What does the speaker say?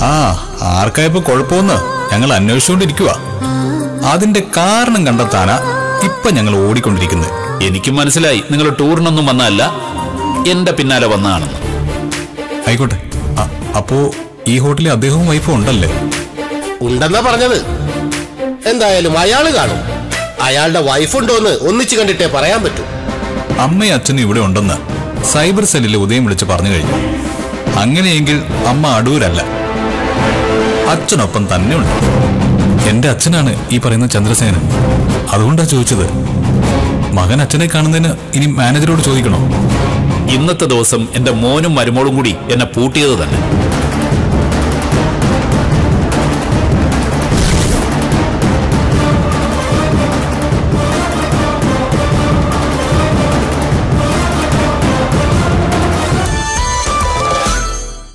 ആ ആർക്കായപ്പോ കുഴപ്പമൊന്ന് ഞങ്ങൾ അന്വേഷിച്ചുകൊണ്ടിരിക്കുക അതിന്റെ കാരണം കണ്ടെത്താനാ ഇപ്പൊ ഞങ്ങൾ ഓടിക്കൊണ്ടിരിക്കുന്നത് എനിക്കും മനസ്സിലായി നിങ്ങൾ ടൂറിനൊന്നും വന്നതല്ല എന്റെ പിന്നാലെ വന്നതാണെന്ന് ആയിക്കോട്ടെ അ- അപ്പോ ഈ ഹോട്ടലിൽ അദ്ദേഹവും വൈഫും ഉണ്ടല്ലേ ഉണ്ടെന്നാ പറഞ്ഞത് എന്തായാലും അയാള് കാണും അയാളുടെ വൈഫുണ്ടോന്ന് ഒന്നിച്ചു കണ്ടിട്ടേ പറയാൻ പറ്റൂ അമ്മയും അച്ഛനും ഇവിടെ ഉണ്ടെന്ന് സൈബർ സെല്ലിൽ ഉദയം വിളിച്ച് പറഞ്ഞു കഴിഞ്ഞു അങ്ങനെയെങ്കിൽ അമ്മ അടൂരല്ല അച്ഛനൊപ്പം തന്നെ ഉണ്ട് എന്റെ അച്ഛനാണ് ഈ പറയുന്ന ചന്ദ്രസേനൻ അതുകൊണ്ടാ ചോദിച്ചത് മകൻ അച്ഛനെ കാണുന്നതിന് ഇനി മാനേജരോട് ചോദിക്കണോ ഇന്നത്തെ ദിവസം എന്റെ മോനും മരുമോളും കൂടി എന്നെ പൂട്ടിയത് തന്നെ